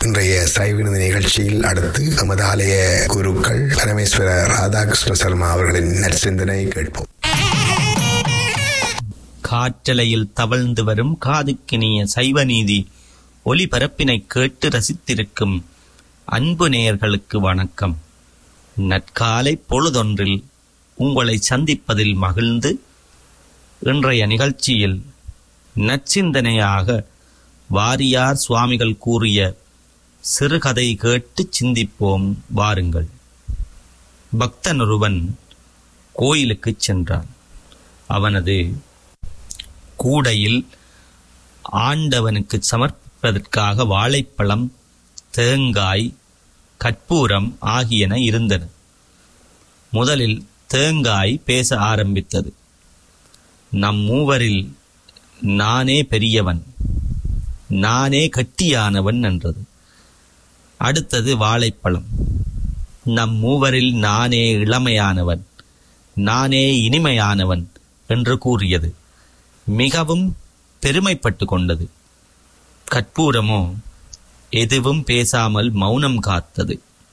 இன்றைய சைவினது நிகழ்ச்சியில் அடுத்து எமது ஆலய குருக்கள் பரமேஸ்வர ராதாகிருஷ்ண சர்மா அவர்களின் நற்சிந்தனை கேட்போம் காற்றலையில் தவழ்ந்து வரும் காதுக்கினிய சைவநீதி ஒலிபரப்பினை கேட்டு ரசித்திருக்கும் அன்பு நேயர்களுக்கு வணக்கம் நற்காலை பொழுதொன்றில் உங்களை சந்திப்பதில் மகிழ்ந்து இன்றைய நிகழ்ச்சியில் நற்சிந்தனையாக வாரியார் சுவாமிகள் கூறிய சிறுகதை கேட்டு சிந்திப்போம் வாருங்கள் பக்தன் ஒருவன் கோயிலுக்குச் சென்றான் அவனது கூடையில் ஆண்டவனுக்கு சமர்ப்பிப்பதற்காக வாழைப்பழம் தேங்காய் கற்பூரம் ஆகியன இருந்தன முதலில் தேங்காய் பேச ஆரம்பித்தது நம் மூவரில் நானே பெரியவன் நானே கட்டியானவன் என்றது அடுத்தது வாழைப்பழம் நம் மூவரில் நானே இளமையானவன் நானே இனிமையானவன் என்று கூறியது மிகவும் பெருமைப்பட்டு கொண்டது கற்பூரமோ எதுவும் பேசாமல் மௌனம் காத்தது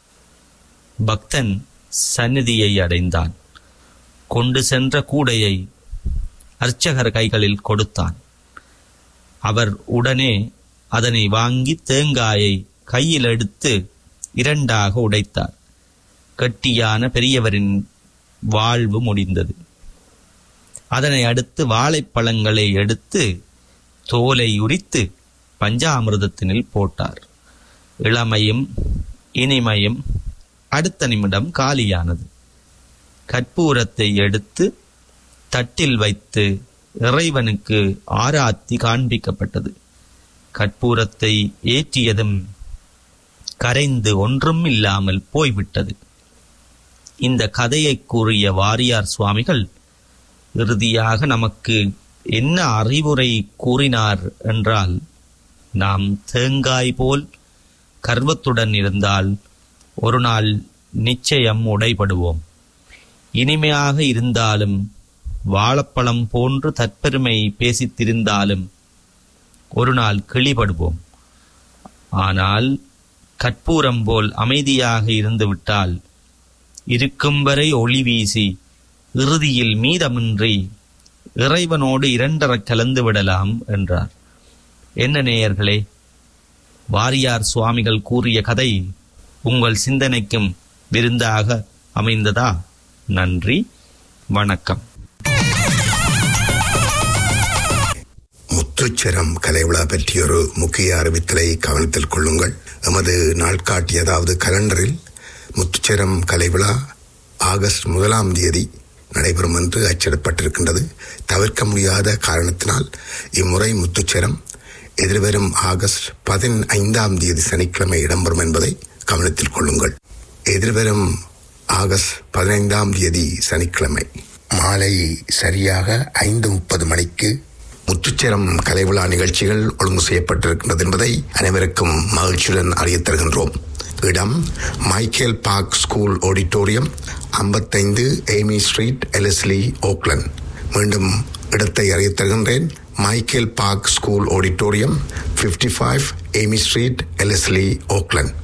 பக்தன் சந்நிதியை அடைந்தான் கொண்டு சென்ற கூடையை அர்ச்சகர் கைகளில் கொடுத்தான் அவர் உடனே அதனை வாங்கி தேங்காயை கையில் எடுத்து இரண்டாக உடைத்தார் கட்டியான பெரியவரின் வாழ்வு முடிந்தது அதனை அடுத்து வாழைப்பழங்களை எடுத்து தோலை உரித்து பஞ்சாமிர்தத்தினில் போட்டார் இளமையும் இனிமையும் அடுத்த நிமிடம் காலியானது கற்பூரத்தை எடுத்து தட்டில் வைத்து இறைவனுக்கு ஆராத்தி காண்பிக்கப்பட்டது கற்பூரத்தை ஏற்றியதும் கரைந்து ஒன்றும் இல்லாமல் போய்விட்டது இந்த கதையை கூறிய வாரியார் சுவாமிகள் இறுதியாக நமக்கு என்ன அறிவுரை கூறினார் என்றால் நாம் தேங்காய் போல் கர்வத்துடன் இருந்தால் ஒரு நாள் நிச்சயம் உடைபடுவோம் இனிமையாக இருந்தாலும் வாழைப்பழம் போன்று தற்பெருமை பேசித்திருந்தாலும் ஒரு நாள் கிளிபடுவோம் ஆனால் கற்பூரம் போல் அமைதியாக இருந்துவிட்டால் இருக்கும் வரை ஒளி வீசி இறுதியில் மீதமின்றி இறைவனோடு இரண்டரக் கலந்து விடலாம் என்றார் என்ன நேயர்களே வாரியார் சுவாமிகள் கூறிய கதை உங்கள் சிந்தனைக்கும் விருந்தாக அமைந்ததா நன்றி வணக்கம் முத்துச்சரம் கலைவிழா பற்றியொரு முக்கிய அறிவித்தலை கவனத்தில் கொள்ளுங்கள் எமது நாட்காட்டி அதாவது கலண்டரில் முத்துச்சரம் கலைவிழா ஆகஸ்ட் முதலாம் தேதி நடைபெறும் என்று அச்சிடப்பட்டிருக்கின்றது தவிர்க்க முடியாத காரணத்தினால் இம்முறை முத்துச்சரம் எதிர்வரும் ஆகஸ்ட் பதினைந்தாம் தேதி சனிக்கிழமை இடம்பெறும் என்பதை கவனத்தில் கொள்ளுங்கள் எதிர்வரும் ஆகஸ்ட் பதினைந்தாம் தேதி சனிக்கிழமை மாலை சரியாக ஐந்து முப்பது மணிக்கு முத்துச்சரம் கலைவிழா நிகழ்ச்சிகள் ஒழுங்கு செய்யப்பட்டிருக்கின்றது என்பதை அனைவருக்கும் மகிழ்ச்சியுடன் அறியத் தருகின்றோம் இடம் மைக்கேல் பார்க் ஸ்கூல் ஆடிட்டோரியம் ஐம்பத்தைந்து ஏமி ஸ்ட்ரீட் எலஸ்லி ஓக்லண்ட் மீண்டும் இடத்தை அறியத் தருகின்றேன் Michael Park School auditorium 55 five Amy Street Ellerslie Auckland